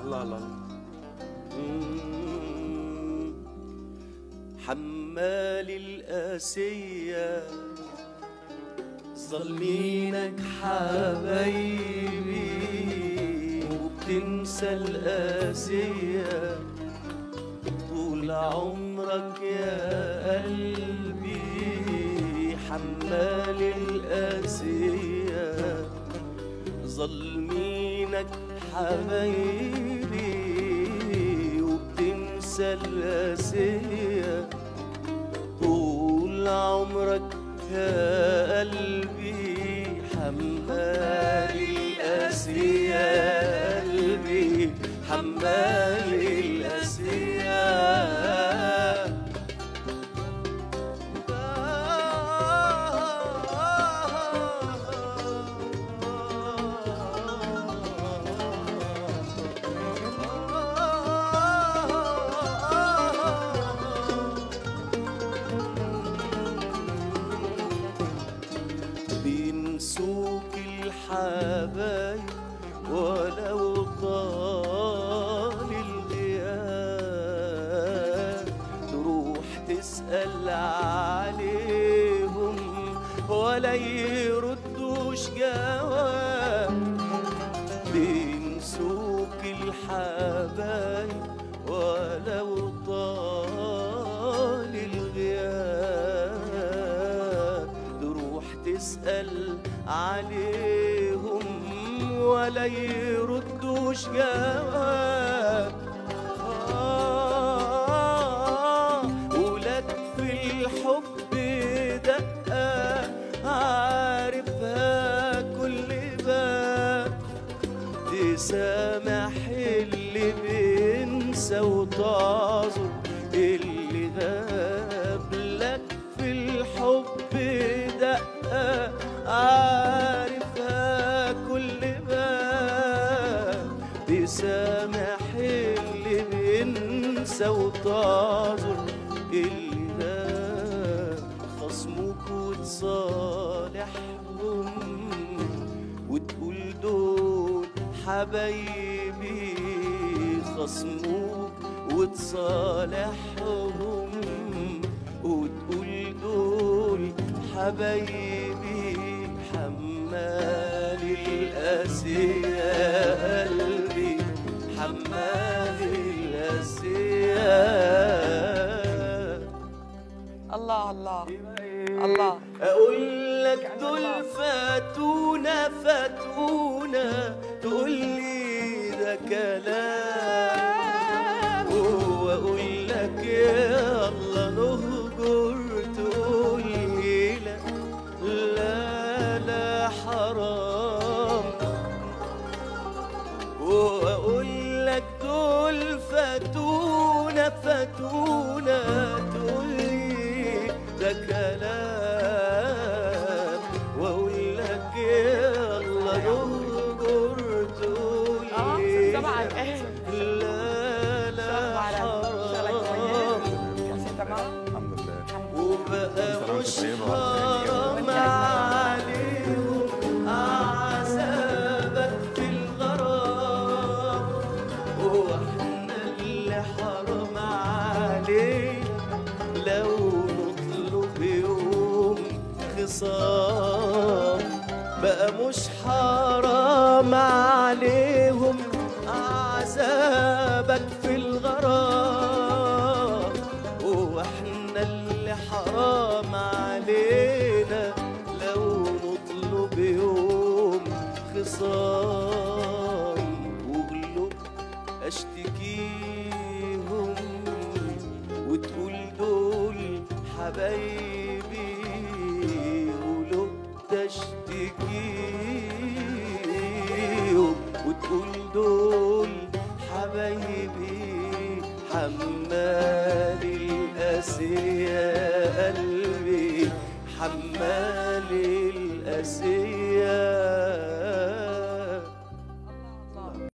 الله الله مم. حمال القاسية ظالمينك حبايبي وبتنسى القاسية طول عمرك يا قلبي حمال القاسية ظالمينك حبايبي وبتنسى القاسية طول عمرك يا قلبي حمال القاسية قلبي حمال القاسية بينسوك الحبايب ولو طال الغياب تروح تسأل عليهم ولا يردوش جواب بينسوك الحبايب ولو طال الغياب تروح تسأل عليهم ولا يردوش جواب آه ولك في الحب دقة عارفها كل باب تسامح اللي بينسى وتعذر اللي غاب لك في الحب دقة عارفها كل باب تسامح اللي بينسى وتعذر اللي غاب خصمك وتصالحهم وتقول دول حبايبي خصموك وتصالحهم وتقول دول حبايبي حمال القاسية قلبي حمال القاسية الله الله الله اقول لك دول فاتونا فاتونا تقول لي ده كلام واقول لك يلا نهجر تقول لي لا لا لا حرام واقول لك دول فاتونا فاتونا تقول لي ده كلام واقول لك يلا نهجر تقول اه لي طبعا لا ايه لا لا شغلك حرام كويس تمام الحمد لله وبقى سنة مش وأنت طيبة. حرام عليهم عذابك في الغرام واحنا اللي حرام عليه لو نطلب يوم خصام بقى مش حرام عليهم عذابك في الغرام واحنا اللي حرام علينا لو نطلب يوم خصام وغلب اشتكيهم وتقول دول حبايبي ولو تشتكيهم وتقول دول حبايبي حمال القاسية قلبي حمال القاسية